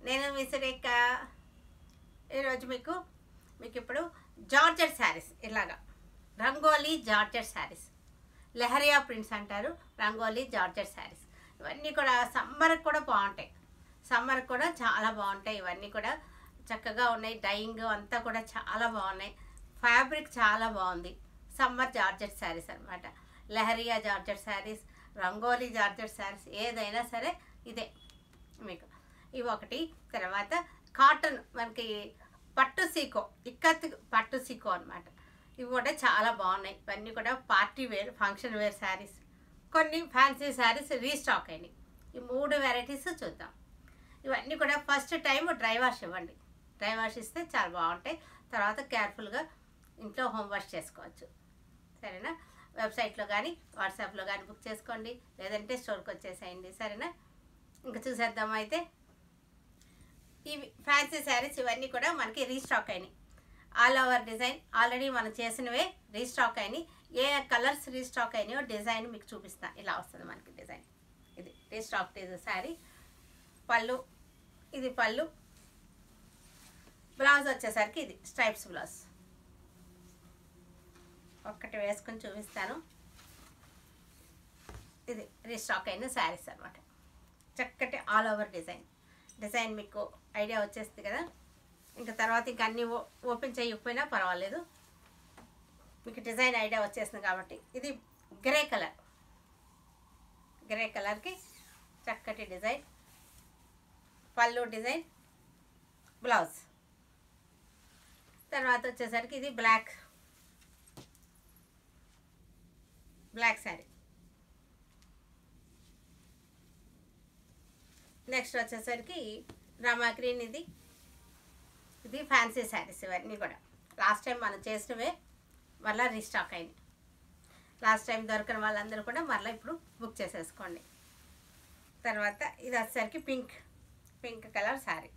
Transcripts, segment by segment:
నేను మీ సురేఖ ఈరోజు మీకు మీకు ఇప్పుడు జార్జెట్ శారీస్ ఇలాగా రంగోలీ జార్జెట్ శారీస్ లెహరియా ప్రింట్స్ అంటారు రంగోలీ జార్జెట్ శారీస్ ఇవన్నీ కూడా సమ్మర్కి కూడా బాగుంటాయి సమ్మర్కి కూడా చాలా బాగుంటాయి ఇవన్నీ కూడా చక్కగా ఉన్నాయి డైయింగ్ అంతా కూడా చాలా బాగున్నాయి ఫ్యాబ్రిక్ చాలా బాగుంది సమ్మర్ జార్జెట్ శారీస్ అన్నమాట లెహరియా జార్జెట్ శారీస్ రంగోలీ జార్జెట్ శారీస్ ఏదైనా సరే ఇదే మీకు ఇవి ఒకటి తర్వాత కాటన్ మనకి పట్టు సీకో ఇక్కత్ పట్టు సీకో అనమాట ఇవి కూడా చాలా బాగున్నాయి ఇవన్నీ కూడా party wear function wear saris కొన్ని ఫ్యాన్సీ శారీస్ రీస్టాక్ అయినాయి ఈ మూడు వెరైటీస్ చూద్దాం ఇవన్నీ కూడా ఫస్ట్ టైం డ్రై వాష్ ఇవ్వండి డ్రై వాష్ ఇస్తే చాలా బాగుంటాయి తర్వాత కేర్ఫుల్గా ఇంట్లో హోమ్ వాష్ చేసుకోవచ్చు సరేనా వెబ్సైట్లో కానీ వాట్సాప్లో కానీ బుక్ చేసుకోండి లేదంటే స్టోర్కి వచ్చేసేయండి సరేనా ఇంకా చూసేద్దాం అయితే ఇవి ఫ్యాన్సీ శారీస్ ఇవన్నీ కూడా మనకి రీస్టాక్ అయినాయి ఆల్ ఓవర్ డిజైన్ ఆల్రెడీ మనం చేసినవే రీస్టాక్ అయినాయి ఏ కలర్స్ రీస్టాక్ అయినాయో డిజైన్ మీకు చూపిస్తా ఇలా వస్తుంది మనకి డిజైన్ ఇది రీస్టాక్ శారీ పళ్ళు ఇది పళ్ళు బ్లౌజ్ వచ్చేసరికి ఇది స్ట్రైప్స్ బ్లౌజ్ ఒక్కటి వేసుకొని చూపిస్తాను ఇది రీస్టాక్ అయిన శారీస్ అనమాట చక్కటి ఆల్ ఓవర్ డిజైన్ డిజైన్ మీకు ఐడియా వచ్చేస్తుంది కదా ఇంకా తర్వాత ఇంకా అన్నీ ఓ- ఓపెన్ చేయకపోయినా పర్వాలేదు మీకు డిజైన్ ఐడియా వచ్చేస్తుంది కాబట్టి ఇది గ్రే కలర్ గ్రే కలర్కి చక్కటి డిజైన్ పళ్ళు డిజైన్ బ్లౌజ్ తర్వాత వచ్చేసరికి ఇది బ్లాక్ బ్లాక్ శారీ నెక్స్ట్ వచ్చేసరికి రామా గ్రీన్ ఇది ఇది ఫ్యాన్సీ శారీస్ ఇవన్నీ కూడా లాస్ట్ టైం మనం చేసినవే మళ్ళీ రీస్టాక్ అయింది లాస్ట్ టైం దొరికిన వాళ్ళందరూ కూడా మళ్ళీ ఇప్పుడు బుక్ చేసేసుకోండి తర్వాత ఇది వచ్చేసరికి పింక్ పింక్ కలర్ శారీ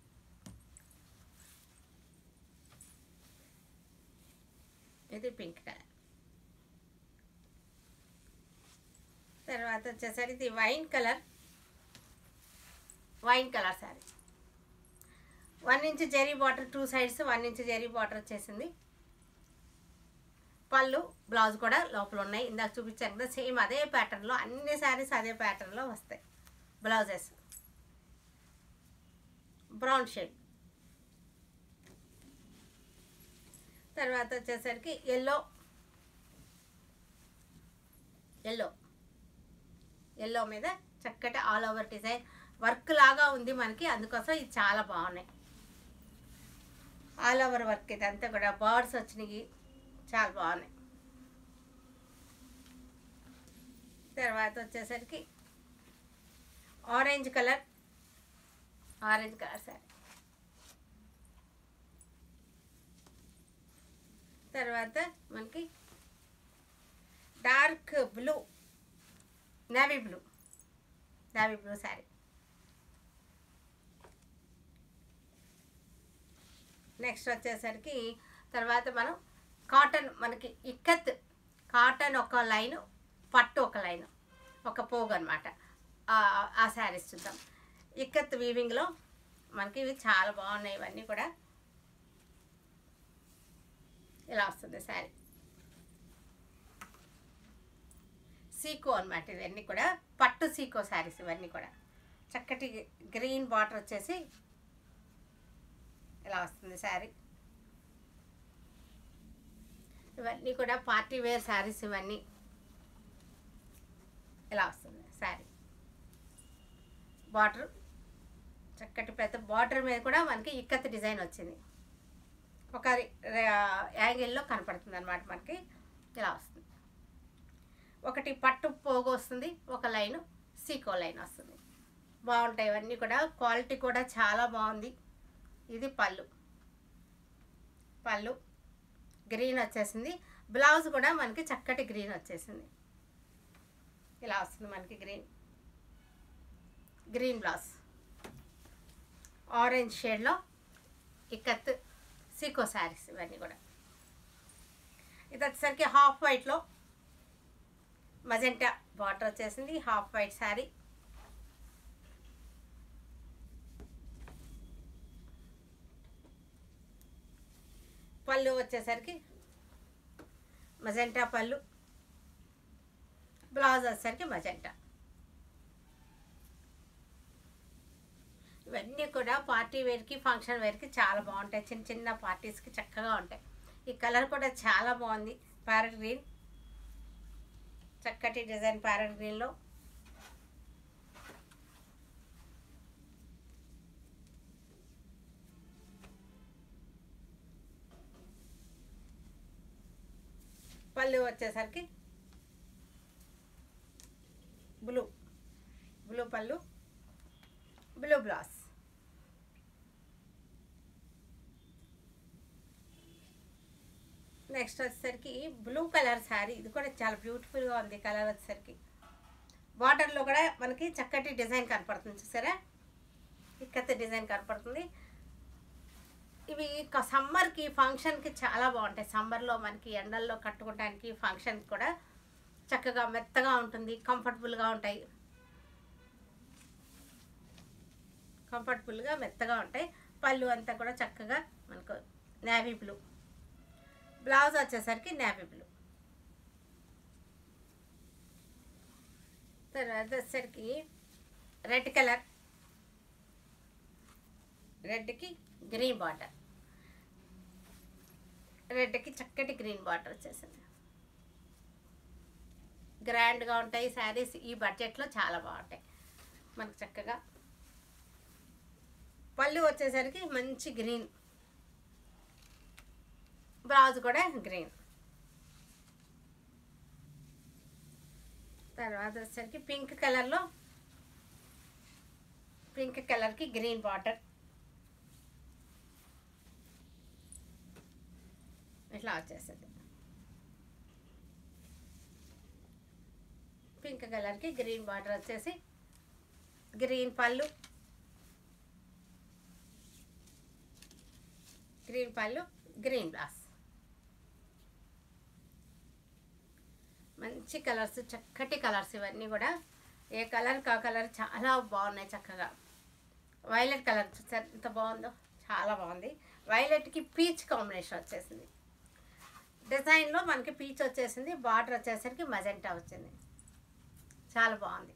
ఇది పింక్ కలర్ తర్వాత వచ్చేసరికి ఇది wine colour wine colour sari one inch zari border two sides one inch zari border వచ్చేసింది పళ్ళు బ్లౌజ్ కూడా లోపల ఉన్నాయి ఇందాక చూపించాను కదా సేమ్ అదే ప్యాటర్న్లో అన్ని శారీస్ అదే ప్యాటర్న్లో వస్తాయి బ్లౌజెస్ బ్రౌన్ షేడ్ తర్వాత వచ్చేసరికి ఎల్లో ఎల్లో ఎల్లో మీద చక్కటి ఆల్ ఓవర్ డిజైన్ వర్క్ లాగా ఉంది మనకి అందుకోసం ఇది చాలా బాగున్నాయి ఆల్ ఓవర్ వర్క్ ఇదంతా కూడా బర్డ్స్ వచ్చినాయి చాలా బాగున్నాయి తర్వాత వచ్చేసరికి orange colour orange colour sari తర్వాత మనకి dark blue navy blue navy blue sari next వచ్చేసరికి తర్వాత మనం కాటన్ మనకి ఇక్కత్ కాటన్ ఒక లైను పట్టు ఒక లైను ఒక పోగు అనమాట ఆ శారీస్ చూద్దాం ఇక్కత్ వీవింగ్లో మనకి ఇవి చాలా బాగున్నాయి ఇవన్నీ కూడా ఇలా వస్తుంది శారీ సీకో అనమాట ఇవన్నీ కూడా పట్టు సీకో శారీస్ ఇవన్నీ కూడా చక్కటి గ్రీన్ బార్డర్ వచ్చేసి ఇలా వస్తుంది శారీ ఇవన్నీ కూడా పార్టీ వేర్ శారీస్ ఇవన్నీ ఇలా వస్తుంది శారీ బార్డర్ చక్కటి పెద్ద బార్డర్ మీద కూడా మనకి ఇక్కత్ డిజైన్ వచ్చింది ఒక యాంగిల్లో కనపడుతుంది అనమాట మనకి ఇలా వస్తుంది ఒకటి పట్టు పోగు వస్తుంది ఒక లైను సీకో లైన్ వస్తుంది బాగుంటాయి ఇవన్నీ కూడా క్వాలిటీ కూడా చాలా బాగుంది ఇది పళ్ళు పళ్ళు గ్రీన్ వచ్చేసింది బ్లౌజ్ కూడా మనకి చక్కటి గ్రీన్ వచ్చేసింది ఇలా వస్తుంది మనకి గ్రీన్ గ్రీన్ బ్లౌజ్ ఆరెంజ్ షేడ్లో ఇక్కత్ సీకో శారీస్ ఇవన్నీ కూడా ఇది వచ్చేసరికి హాఫ్ వైట్లో మజెంటా బార్డర్ వచ్చేసింది హాఫ్ వైట్ శారీ పళ్ళు వచ్చేసరికి మజెంటా పళ్ళు బ్లౌజ్ వచ్చేసరికి మజెంటా ఇవన్నీ కూడా పార్టీ వేర్కి ఫంక్షన్ వేర్కి చాలా బాగుంటాయి చిన్న చిన్న పార్టీస్కి చక్కగా ఉంటాయి ఈ కలర్ కూడా చాలా బాగుంది ప్యారెట్ గ్రీన్ చక్కటి డిజైన్ ప్యారెట్ గ్రీన్లో పళ్ళు వచ్చేసరికి బ్లూ బ్లూ పళ్ళు బ్లూ బ్లౌజ్ నెక్స్ట్ వచ్చేసరికి బ్లూ కలర్ శారీ ఇది కూడా చాలా బ్యూటిఫుల్గా ఉంది కలర్ వచ్చేసరికి బార్డర్లో కూడా మనకి చక్కటి డిజైన్ కనపడుతుంది చూసారా ఇక్కత డిజైన్ కనపడుతుంది ఇవి క- సమ్మర్కి ఫంక్షన్కి చాలా బాగుంటాయి సమ్మర్లో మనకి ఎండల్లో కట్టుకోవడానికి ఫంక్షన్కి కూడా చక్కగా మెత్తగా ఉంటుంది కంఫర్టబుల్గా ఉంటాయి కంఫర్టబుల్గా మెత్తగా ఉంటాయి పళ్ళు అంతా కూడా చక్కగా మనకు నేవీ బ్లూ బ్లౌజ్ వచ్చేసరికి నేవీ బ్లూ తర్వాత వచ్చేసరికి రెడ్ కలర్ రెడ్కి గ్రీన్ బార్డర్ రెడ్కి చక్కటి గ్రీన్ బార్డర్ వచ్చేసింది గ్రాండ్గా ఉంటాయి శారీస్ ఈ బడ్జెట్లో చాలా బాగుంటాయి మనకు చక్కగా పళ్ళు వచ్చేసరికి మంచి గ్రీన్ బ్లౌజ్ కూడా గ్రీన్ తర్వాత వచ్చేసరికి పింక్ కలర్లో పింక్ కలర్కి గ్రీన్ బార్డర్ ఇట్లా వచ్చేస్తుంది పింక్ కలర్కి గ్రీన్ బార్డర్ వచ్చేసి గ్రీన్ పళ్ళు గ్రీన్ పళ్ళు గ్రీన్ బ్లాస్ మంచి కలర్స్ చక్కటి కలర్స్ ఇవన్నీ కూడా ఏ కలర్ కా కలర్ చాలా బాగున్నాయి చక్కగా వైలెట్ కలర్ చూసారు ఎంత బాగుందో చాలా బాగుంది వైలెట్కి పీచ్ కాంబినేషన్ వచ్చేసింది డిజైన్లో మనకి పీచ్ వచ్చేసింది బార్డర్ వచ్చేసరికి మజెంటా వచ్చింది చాలా బాగుంది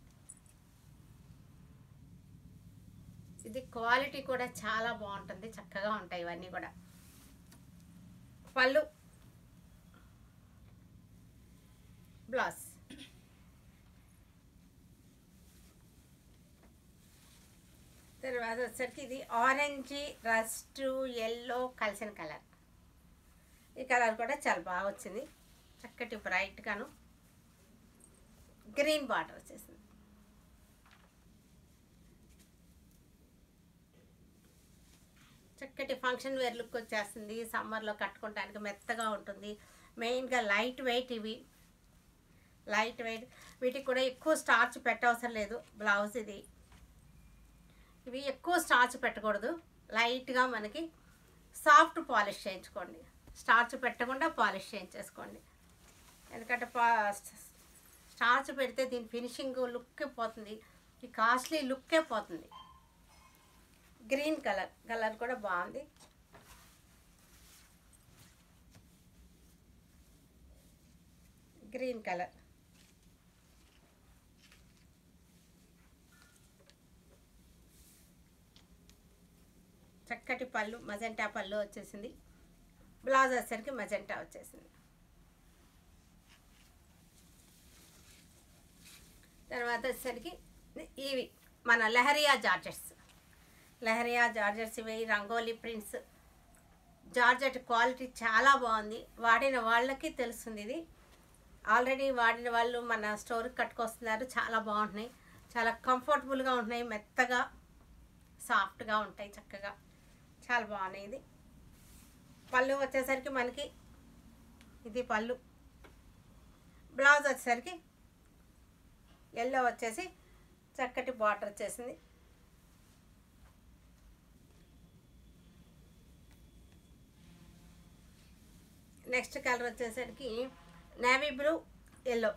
ఇది క్వాలిటీ కూడా చాలా బాగుంటుంది చక్కగా ఉంటాయి ఇవన్నీ కూడా పళ్ళు బ్లౌజ్ తర్వాత వచ్చేసరికి ఇది ఆరెంజ్ రస్ట్ ఎల్లో కలిసిన కలర్ ఈ కలర్ కూడా చాలా బాగా వచ్చింది చక్కటి బ్రైట్గాను గ్రీన్ బార్డర్ వచ్చేసింది చక్కటి ఫంక్షన్ వేర్ లుక్ వచ్చేస్తుంది సమ్మర్లో కట్టుకోవడానికి మెత్తగా ఉంటుంది మెయిన్గా లైట్ వెయిట్ ఇవి లైట్ వెయిట్ వీటికి కూడా ఎక్కువ స్టార్చ్ పెట్టవసరం లేదు బ్లౌజ్ ఇది ఇవి ఎక్కువ స్టార్చ్ పెట్టకూడదు లైట్గా మనకి సాఫ్ట్ పాలిష్ చేయించుకోండి స్టార్చ్ పెట్టకుండా పాలిష్ చేయించేసుకోండి ఎందుకంటే పా స్టార్చ్ పెడితే దీని ఫినిషింగ్ లుక్కే పోతుంది ఈ కాస్ట్లీ లుక్కే పోతుంది గ్రీన్ కలర్ కలర్ కూడా బాగుంది గ్రీన్ కలర్ చక్కటి పళ్ళు మజెంటా పళ్ళు వచ్చేసింది బ్లౌజ్ వచ్చేసరికి మజెంటా వచ్చేసింది తర్వాత వచ్చేసరికి ఇవి మన లహరియా జార్జెట్స్ లహరియా జార్జెట్స్ ఇవి రంగోలీ ప్రింట్స్ జార్జెట్ క్వాలిటీ చాలా బాగుంది వాడిన వాళ్ళకి తెలుస్తుంది ఇది ఆల్రెడీ వాడిన వాళ్ళు మన స్టోర్కి కట్టుకొస్తున్నారు చాలా బాగుంటున్నాయి చాలా కంఫర్టబుల్గా ఉంటున్నాయి మెత్తగా సాఫ్ట్గా ఉంటాయి చక్కగా చాలా బాగున్నాయి ఇది పళ్ళు వచ్చేసరికి మనకి ఇది పళ్ళు బ్లౌజ్ వచ్చేసరికి ఎల్లో వచ్చేసి చక్కటి బార్డర్ వచ్చేసింది నెక్స్ట్ కలర్ వచ్చేసరికి నేవీ బ్లూ ఎల్లో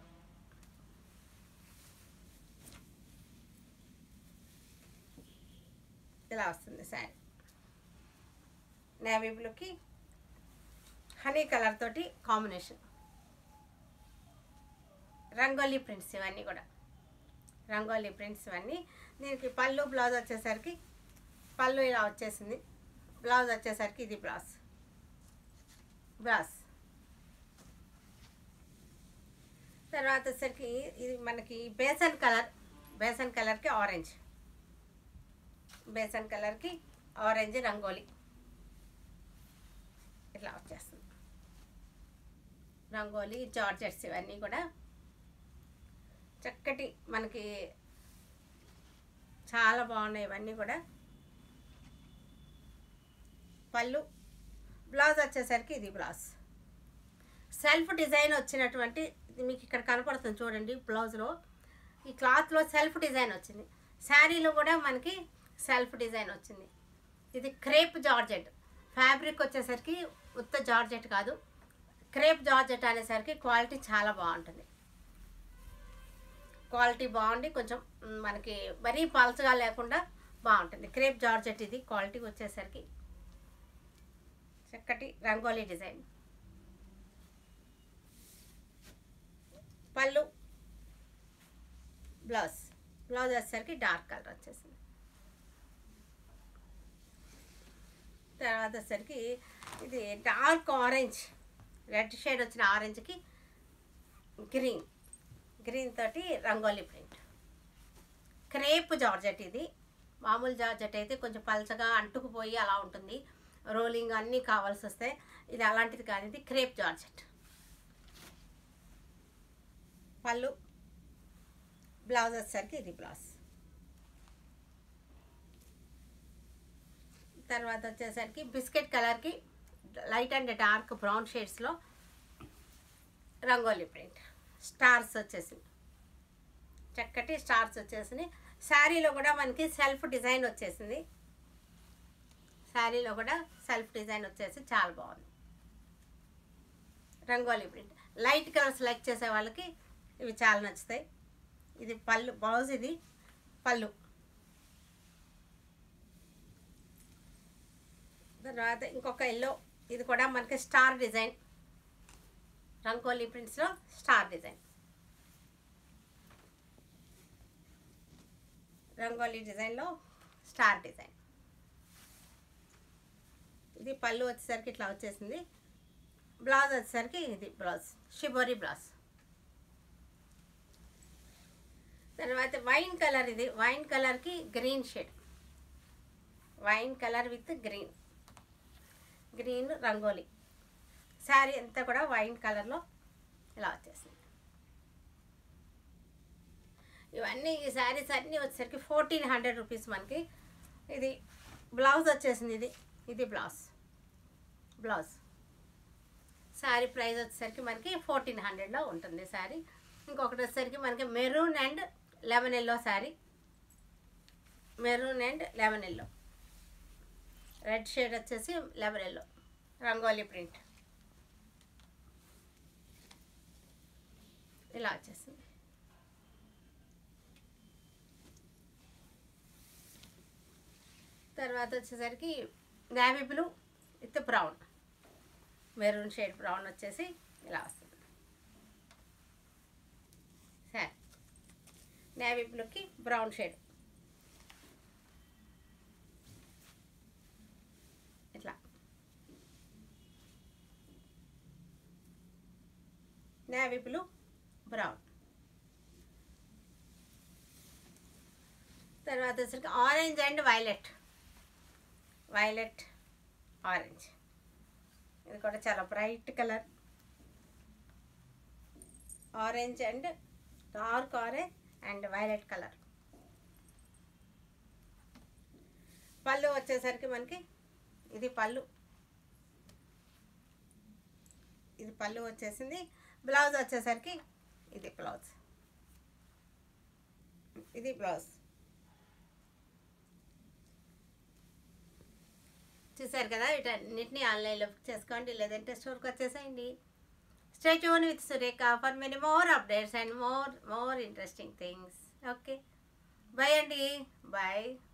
ఇలా వస్తుంది శారీ నేవీ బ్లూకి హనీ కలర్ తోటి కాంబినేషన్ రంగోలీ ప్రింట్స్ ఇవన్నీ కూడా రంగోలీ ప్రింట్స్ ఇవన్నీ దీనికి పళ్ళు బ్లౌజ్ వచ్చేసరికి పళ్ళు ఇలా వచ్చేసింది బ్లౌజ్ వచ్చేసరికి ఇది బ్లౌజ్ బ్లౌజ్ తర్వాత వచ్చేసరికి ఇది మనకి బేసన్ కలర్ బేసన్ కలర్కి ఆరెంజ్ బేసన్ కలర్కి ఆరెంజ్ రంగోలీ ఇట్లా వచ్చేస్తుంది రంగోలీ జార్జెట్స్ ఇవన్నీ కూడా చక్కటి మనకి చాలా బాగున్నాయి ఇవన్నీ కూడా పళ్ళు బ్లౌజ్ వచ్చేసరికి ఇది బ్లౌజ్ సెల్ఫ్ డిజైన్ వచ్చినటువంటి ఇది మీకు ఇక్కడ కనపడుతుంది చూడండి బ్లౌజ్లో ఈ క్లాత్లో సెల్ఫ్ డిజైన్ వచ్చింది శారీలో కూడా మనకి సెల్ఫ్ డిజైన్ వచ్చింది ఇది క్రేప్ జార్జెట్ ఫ్యాబ్రిక్ వచ్చేసరికి ఉత్త జార్జెట్ కాదు క్రేప్ జార్జెట్ అనేసరికి క్వాలిటీ చాలా బాగుంటుంది క్వాలిటీ బాగుండి కొంచెం మ్, మనకి మరీ పల్చగా లేకుండా బాగుంటుంది క్రేప్ జార్జెట్ ఇది క్వాలిటీ వచ్చేసరికి చక్కటి రంగోలీ డిజైన్ పళ్ళు బ్లౌజ్ బ్లౌజ్ వచ్చేసరికి డార్క్ కలర్ వచ్చేసింది తర్వాత వచ్చేసరికి ఇది డార్క్ ఆరెంజ్ రెడ్ షేడ్ వచ్చిన ఆరెంజ్కి గ్రీన్ గ్రీన్ తోటి రంగోలీ ప్రింట్ క్రేప్ జార్జెట్ ఇది మామూలు జార్జెట్ అయితే కొంచెం పలచగా అంటుకుపోయి అలా ఉంటుంది రోలింగ్ అన్నీ కావాల్సి వస్తాయి ఇది అలాంటిది కాదు ఇది క్రేప్ జార్జెట్ పళ్ళు బ్లౌజ్ వచ్చేసరికి ఇది బ్లౌజ్ తర్వాత వచ్చేసరికి బిస్కెట్ కలర్కి లైట్ అండ్ డార్క్ బ్రౌన్ షేడ్స్లో రంగోలీ ప్రింట్ స్టార్స్ వచ్చేసింది చక్కటి స్టార్స్ వచ్చేసింది శారీలో కూడా మనకి సెల్ఫ్ డిజైన్ వచ్చేసింది శారీలో కూడా సెల్ఫ్ డిజైన్ వచ్చేసి చాలా బాగుంది rangoli print light colour select చేసే వాళ్ళకి ఇవి చాలా నచ్చుతాయి ఇది పళ్ళు బ్లౌజ్ ఇది పళ్ళు తర్వాత ఇంకొక ఎల్లో ఇది కూడా మనకి స్టార్ డిజైన్ రంగోలీ ప్రింట్స్లో స్టార్ డిజైన్ రంగోలీ డిజైన్లో స్టార్ డిజైన్ ఇది పళ్ళు వచ్చేసరికి ఇట్లా వచ్చేసింది బ్లౌజ్ వచ్చేసరికి ఇది బ్లౌజ్ షిబోరి బ్లౌజ్ తర్వాత వైన్ కలర్ ఇది వైన్ కలర్కి green shade wine colour with green green rangoli sari అంతా కూడా వైన్ కలర్లో ఇలా వచ్చేసింది ఇవన్నీ ఈ శారీస్ అన్నీ వచ్చేసరికి ఫోర్టీన్ హండ్రెడ్ రూపీస్ మనకి ఇది బ్లౌజ్ వచ్చేసింది ఇది ఇది బ్లౌజ్ బ్లౌజ్ శారీ ప్రైస్ వచ్చేసరికి మనకి ఫోర్టీన్ హండ్రెడ్లో ఉంటుంది శారీ ఇంకొకటి వచ్చేసరికి మనకి maroon and lemon yellow sari maroon and lemon yellow red shade వచ్చేసి లెమన్ ఎల్లో రంగోలీ ప్రింట్ ఇలా వచ్చేసింది తర్వాత వచ్చేసరికి navy blue with brown maroon shade brown వచ్చేసి ఇలా వస్తుంది సరే నేవీ బ్లూకి బ్రౌన్ షేడ్ ఇట్లా నేవీ బ్లూ బ్రౌన్ తర్వాత వచ్చరికి orange and violet violet orange ఇది కూడా చాలా bright colour orange and dark orange and violet colour పళ్ళు వచ్చేసరికి మనకి ఇది పళ్ళు ఇది పళ్ళు వచ్చేసింది బ్లౌజ్ వచ్చేసరికి ఇది బ్లౌజ్ ఇది బ్లౌజ్ చూసారు కదా వీటన్నిటిని ఆన్లైన్లో బుక్ చేసుకోండి లేదంటే స్టోర్కి వచ్చేసేయండి stay tune with Surekha for many more updates and more more interesting things okay bye అండి బాయ్